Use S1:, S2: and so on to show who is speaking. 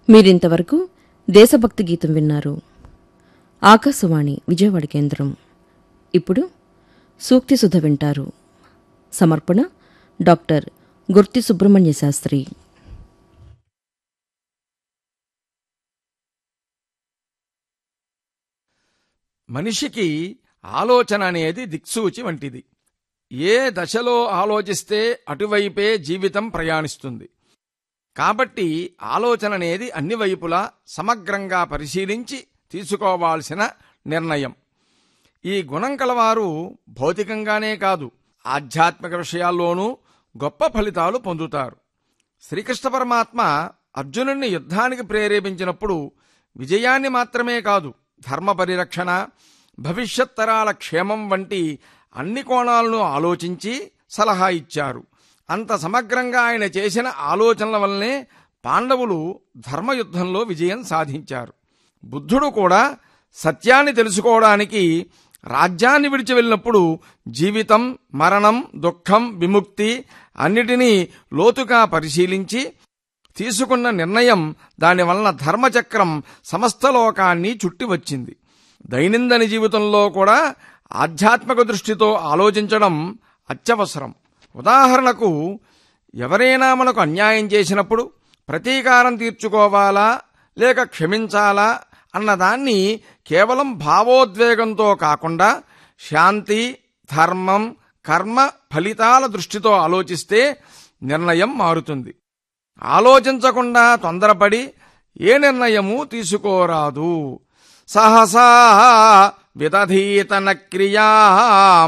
S1: మీరింతవరకు దేశభక్తి గీతం విన్నారు ఆకాశవాణి విజయవాడ కేంద్రం ఇప్పుడు సూక్తి సుధ వింటారు సమర్పణ డాక్టర్ గుర్తి సుబ్రహ్మణ్య శాస్త్రి
S2: మనిషికి ఆలోచన అనేది దిక్సూచి వంటిది ఏ దశలో ఆలోచిస్తే అటువైపే జీవితం ప్రయాణిస్తుంది కాబట్టి ఆలోచన అనేది అన్ని వైపులా సమగ్రంగా పరిశీలించి తీసుకోవాల్సిన నిర్ణయం ఈ గుణం కలవారు భౌతికంగానే కాదు ఆధ్యాత్మిక విషయాల్లోనూ గొప్ప ఫలితాలు పొందుతారు శ్రీకృష్ణ పరమాత్మ అర్జునుణ్ణి యుద్ధానికి ప్రేరేపించినప్పుడు విజయాన్ని మాత్రమే కాదు ధర్మ పరిరక్షణ భవిష్యత్ తరాల క్షేమం వంటి అన్ని కోణాలను ఆలోచించి సలహా ఇచ్చారు అంత సమగ్రంగా ఆయన చేసిన ఆలోచనల వల్లనే పాండవులు ధర్మయుద్ధంలో విజయం సాధించారు బుద్ధుడు కూడా సత్యాన్ని తెలుసుకోవడానికి రాజ్యాన్ని విడిచి వెళ్ళినప్పుడు జీవితం మరణం దుఃఖం విముక్తి అన్నిటినీ లోతుగా పరిశీలించి తీసుకున్న నిర్ణయం దానివలన ధర్మచక్రం సమస్త లోకాన్ని చుట్టి వచ్చింది దైనందిన జీవితంలో కూడా ఆధ్యాత్మిక దృష్టితో ఆలోచించడం అత్యవసరం ఉదాహరణకు ఎవరైనా మనకు అన్యాయం చేసినప్పుడు ప్రతీకారం తీర్చుకోవాలా లేక క్షమించాలా అన్నదాన్ని కేవలం భావోద్వేగంతో కాకుండా శాంతి ధర్మం కర్మ ఫలితాల దృష్టితో ఆలోచిస్తే నిర్ణయం మారుతుంది ఆలోచించకుండా తొందరపడి ఏ నిర్ణయము తీసుకోరాదు సహసా విదధీతన క్రియా